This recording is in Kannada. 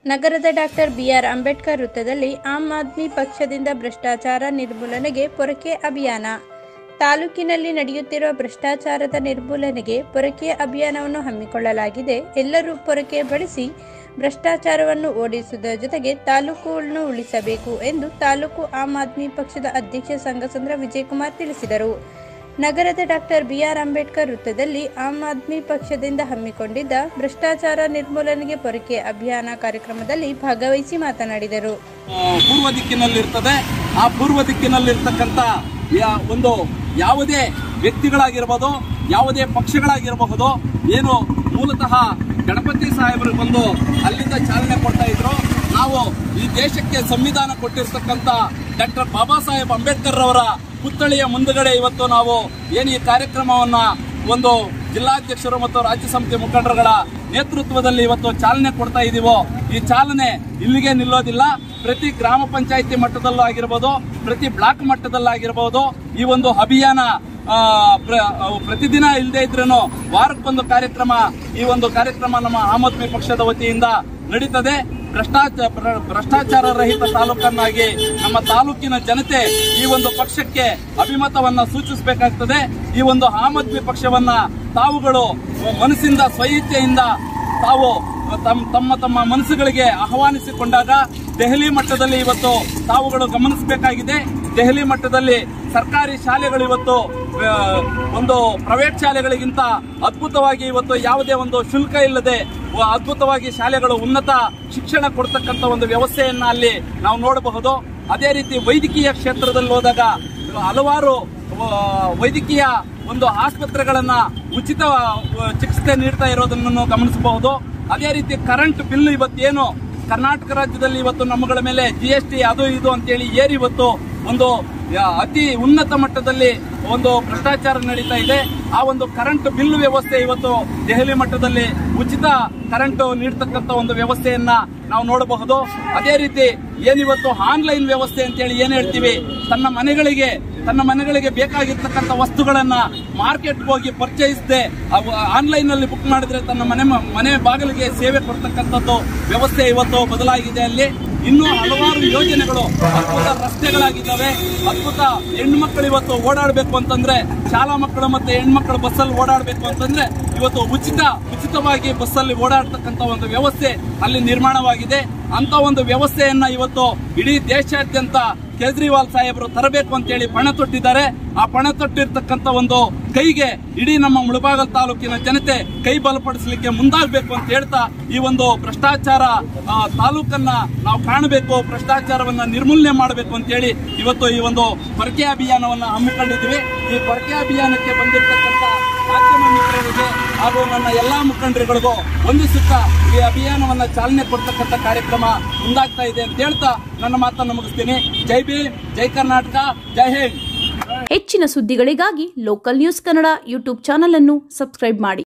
ನಗರದ ಡಾಕ್ಟರ್ ಬಿಆರ್ ಅಂಬೇಡ್ಕರ್ ವೃತ್ತದಲ್ಲಿ ಆಮ್ ಆದ್ಮಿ ಪಕ್ಷದಿಂದ ಭ್ರಷ್ಟಾಚಾರ ನಿರ್ಮೂಲನೆಗೆ ಪೊರಕೆ ಅಭಿಯಾನ ತಾಲೂಕಿನಲ್ಲಿ ನಡೆಯುತ್ತಿರುವ ಭ್ರಷ್ಟಾಚಾರದ ನಿರ್ಮೂಲನೆಗೆ ಪೊರಕೆ ಅಭಿಯಾನವನ್ನು ಹಮ್ಮಿಕೊಳ್ಳಲಾಗಿದೆ ಎಲ್ಲರೂ ಪೊರಕೆ ಬಳಸಿ ಭ್ರಷ್ಟಾಚಾರವನ್ನು ಓಡಿಸುವುದರ ಜೊತೆಗೆ ತಾಲೂಕನ್ನು ಉಳಿಸಬೇಕು ಎಂದು ತಾಲೂಕು ಆಮ್ ಆದ್ಮಿ ಪಕ್ಷದ ಅಧ್ಯಕ್ಷ ಸಂಘಸಂದ್ರ ವಿಜಯಕುಮಾರ್ ತಿಳಿಸಿದರು ನಗರದ ಡಾಕ್ಟರ್ ಬಿಆರ್ ಅಂಬೇಡ್ಕರ್ ವೃತ್ತದಲ್ಲಿ ಆಮ್ ಆದ್ಮಿ ಪಕ್ಷದಿಂದ ಹಮ್ಮಿಕೊಂಡಿದ್ದ ಭ್ರಷ್ಟಾಚಾರ ನಿರ್ಮೂಲನೆಗೆ ಪೊರಕೆ ಅಭಿಯಾನ ಕಾರ್ಯಕ್ರಮದಲ್ಲಿ ಭಾಗವಹಿಸಿ ಮಾತನಾಡಿದರು ಆ, ಪೂರ್ವ ದಿಕ್ಕಿನಲ್ಲಿರ್ತದೆ ಆ ಪೂರ್ವ ದಿಕ್ಕಿನಲ್ಲಿರ್ತಕ್ಕಂಥ ಯಾ- ಒಂದು ಯಾವುದೇ ವ್ಯಕ್ತಿಗಳಾಗಿರ್ಬೋದು ಯಾವುದೇ ಪಕ್ಷಗಳಾಗಿರಬಹುದು ಏನು ಮೂಲತಃ ಗಣಪತಿ ಸಾಹೇಬರು ಬಂದು ಅಲ್ಲಿಂದ ಚಾಲನೆ ಕೊಡ್ತಾ ಇದ್ರು ನಾವು ಈ ದೇಶಕ್ಕೆ ಸಂವಿಧಾನ ಕೊಟ್ಟಿರ್ತಕ್ಕಂಥ ಡಾಕ್ಟರ್ ಬಾಬಾ ಸಾಹೇಬ್ ಅಂಬೇಡ್ಕರ್ ಅವರ ಪುತ್ಥಳಿಯ ಮುಂದುಗಡೆ ಇವತ್ತು ನಾವು ಏನು ಈ ಕಾರ್ಯಕ್ರಮವನ್ನ ಒಂದು ಜಿಲ್ಲಾಧ್ಯಕ್ಷರು ಮತ್ತು ರಾಜ್ಯ ಸಮಿತಿ ಮುಖಂಡರುಗಳ ನೇತೃತ್ವದಲ್ಲಿ ಇವತ್ತು ಚಾಲನೆ ಕೊಡ್ತಾ ಇದೀವೋ ಈ ಚಾಲನೆ ಇಲ್ಲಿಗೆ ನಿಲ್ಲೋದಿಲ್ಲ ಪ್ರತಿ ಗ್ರಾಮ ಪಂಚಾಯಿತಿ ಮಟ್ಟದಲ್ಲೂ ಆಗಿರ್ಬೋದು ಪ್ರತಿ ಬ್ಲಾಕ್ ಮಟ್ಟದಲ್ಲಾಗಿರ್ಬೋದು ಈ ಒಂದು ಅಭಿಯಾನ ಆ, ಪ್ರ- ಪ್ರತಿದಿನ ಇಲ್ಲದೆ ಇದ್ರೂ ವಾರಕ್ಕೊಂದು ಕಾರ್ಯಕ್ರಮ ಈ ಒಂದು ಕಾರ್ಯಕ್ರಮ ನಮ್ಮ ಆಮ್ ಆದ್ಮಿ ಪಕ್ಷದ ವತಿಯಿಂದ ನಡೀತದೆ ಭ್ರಷ್ಟಾಚಾರ ಭ್ರ- ಭ್ರಷ್ಟಾಚಾರ ರಹಿತ ತಾಲೂಕನ್ನಾಗಿ ನಮ್ಮ ತಾಲೂಕಿನ ಜನತೆ ಈ ಒಂದು ಪಕ್ಷಕ್ಕೆ ಅಭಿಮತವನ್ನ ಸೂಚಿಸಬೇಕಾಗ್ತದೆ ಈ ಒಂದು ಆಮ್ ಆದ್ಮಿ ಪಕ್ಷವನ್ನ ತಾವುಗಳು ಮನಸ್ಸಿಂದ ಸ್ವಇಚ್ಛೆಯಿಂದ ತಾವು ತಮ್ಮ ತಮ್ಮ ತಮ್ಮ ಮನಸ್ಸುಗಳಿಗೆ ಆಹ್ವಾನಿಸಿಕೊಂಡಾಗ ದೆಹಲಿ ಮಟ್ಟದಲ್ಲಿ ಇವತ್ತು ತಾವುಗಳು ಗಮನಿಸಬೇಕಾಗಿದೆ ದೆಹಲಿ ಮಟ್ಟದಲ್ಲಿ ಸರ್ಕಾರಿ ಶಾಲೆಗಳು ಇವತ್ತು ಆ, ಒಂದು ಪ್ರೈವೇಟ್ ಶಾಲೆಗಳಿಗಿಂತ ಅದ್ಭುತವಾಗಿ ಇವತ್ತು ಯಾವುದೇ ಒಂದು ಶುಲ್ಕ ಇಲ್ಲದೆ ವ- ಅದ್ಭುತವಾಗಿ ಶಾಲೆಗಳು ಉನ್ನತ ಶಿಕ್ಷಣ ಕೊಡ್ತಕ್ಕಂಥ ಒಂದು ವ್ಯವಸ್ಥೆಯನ್ನ ಅಲ್ಲಿ ನಾವು ನೋಡಬಹುದು ಅದೇ ರೀತಿ ವೈದ್ಯಕೀಯ ಕ್ಷೇತ್ರದಲ್ಲಿ ಹೋದಾಗ ಹಲವಾರು ಆ, ವೈದ್ಯಕೀಯ ಒಂದು ಆಸ್ಪತ್ರೆಗಳನ್ನ ಉಚಿತ ಆ, ಚಿಕಿತ್ಸೆ ನೀಡ್ತಾ ಇರೋದನ್ನು ಗಮನಿಸಬಹುದು ಅದೇ ರೀತಿ ಕರೆಂಟ್ ಬಿಲ್ ಇವತ್ತೇನು ಕರ್ನಾಟಕ ರಾಜ್ಯದಲ್ಲಿ ಇವತ್ತು ನಮ್ಮಗಳ ಮೇಲೆ ಜಿ ಎಸ್ ಟಿ ಅದು ಇದು ಅಂತೇಳಿ ಏರಿ ಇವತ್ತು ಒಂದು ಆ, ಅತಿ ಉನ್ನತ ಮಟ್ಟದಲ್ಲಿ ಒಂದು ಭ್ರಷ್ಟಾಚಾರ ನಡೀತಾ ಇದೆ ಆ ಒಂದು ಕರೆಂಟ್ ಬಿಲ್ ವ್ಯವಸ್ಥೆ ಇವತ್ತು ದೆಹಲಿ ಮಟ್ಟದಲ್ಲಿ ಉಚಿತ ಕರೆಂಟ್ ನೀಡ್ತಕ್ಕಂಥ ಒಂದು ವ್ಯವಸ್ಥೆಯನ್ನ ನಾವು ನೋಡಬಹುದು ಅದೇ ರೀತಿ ಏನಿವತ್ತು ಆನ್ಲೈನ್ ವ್ಯವಸ್ಥೆ ಅಂತೇಳಿ ಏನ್ ಹೇಳ್ತೀವಿ ತನ್ನ ಮನೆಗಳಿಗೆ ತನ್ನ ಮನೆಗಳಿಗೆ ಬೇಕಾಗಿರ್ತಕ್ಕಂಥ ವಸ್ತುಗಳನ್ನ ಮಾರ್ಕೆಟ್ ಹೋಗಿ ಪರ್ಚೇಸ್ದೆ ಆನ್ಲೈನ್ ನಲ್ಲಿ ಬುಕ್ ಮಾಡಿದ್ರೆ ತನ್ನ ಮನೆ ಮನೆ ಬಾಗಿಲಿಗೆ ಸೇವೆ ಕೊಡ್ತಕ್ಕಂಥದ್ದು ವ್ಯವಸ್ಥೆ ಇವತ್ತು ಬದಲಾಗಿದೆ ಅಲ್ಲಿ ಇನ್ನೂ ಹಲವಾರು ಯೋಜನೆಗಳು ಅದ್ಭುತ ರಸ್ತೆಗಳಾಗಿದ್ದಾವೆ ಅದ್ಭುತ ಹೆಣ್ಮಕ್ಳು ಇವತ್ತು ಓಡಾಡಬೇಕು ಅಂತಂದ್ರೆ ಶಾಲಾ ಮಕ್ಕಳು ಮತ್ತೆ ಹೆಣ್ಮಕ್ಳು ಬಸ್ಸಲ್ಲಿ ಓಡಾಡಬೇಕು ಅಂತಂದ್ರೆ ಇವತ್ತು ಉಚಿತ ಉಚಿತವಾಗಿ ಬಸ್ಸಲ್ಲಿ ಓಡಾಡ್ತಕ್ಕಂಥ ಒಂದು ವ್ಯವಸ್ಥೆ ಅಲ್ಲಿ ನಿರ್ಮಾಣವಾಗಿದೆ ಅಂತ ಒಂದು ವ್ಯವಸ್ಥೆಯನ್ನ ಇವತ್ತು ಇಡೀ ದೇಶಾದ್ಯಂತ ಕೇಜ್ರಿವಾಲ್ ಸಾಹೇಬರು ತರಬೇಕು ಅಂತೇಳಿ ಪಣ ತೊಟ್ಟಿದ್ದಾರೆ ಆ ಪಣ ತೊಟ್ಟಿರ್ತಕ್ಕಂಥ ಒಂದು ಕೈಗೆ ಇಡೀ ನಮ್ಮ ಮುಳಬಾಗಲ್ ತಾಲೂಕಿನ ಜನತೆ ಕೈ ಬಲಪಡಿಸಲಿಕ್ಕೆ ಮುಂದಾಗಬೇಕು ಅಂತ ಹೇಳ್ತಾ ಈ ಒಂದು ಭ್ರಷ್ಟಾಚಾರ ಆ, ತಾಲೂಕನ್ನ ನಾವು ಕಾಣಬೇಕು ಭ್ರಷ್ಟಾಚಾರವನ್ನ ನಿರ್ಮೂಲನೆ ಮಾಡಬೇಕು ಅಂತ ಹೇಳಿ ಇವತ್ತು ಈ ಒಂದು ಪೊರಕೆ ಅಭಿಯಾನವನ್ನ ಹಮ್ಮಿಕೊಂಡಿದ್ದೀವಿ ಈ ಪೊರಕೆ ಅಭಿಯಾನಕ್ಕೆ ಬಂದಿರತಕ್ಕಂಥ ಮಾಧ್ಯಮ ಮಿತ್ರರಿಗೆ ಹಾಗೂ ನನ್ನ ಎಲ್ಲಾ ಮುಖಂಡರುಗಳಿಗೂ ವಂದಿಸುತ್ತಾ ಈ ಅಭಿಯಾನವನ್ನ ಚಾಲನೆ ಕೊಡ್ತಕ್ಕಂಥ ಕಾರ್ಯಕ್ರಮ ಮುಂದಾಗ್ತಾ ಇದೆ ಅಂತ ಹೇಳ್ತಾ ನನ್ನ ಮಾತನ್ನು ಮುಗಿಸ್ತೀನಿ ಜೈ ಭೀಮ್ ಜೈ ಕರ್ನಾಟಕ ಜೈ ಹಿಂದ್ ಹೆಚ್ಚಿನ ಸುದ್ದಿಗಳಿಗಾಗಿ local news Kannada YouTube channel ಅನ್ನು ಸಬ್ಸ್ಕ್ರೈಬ್ ಮಾಡಿ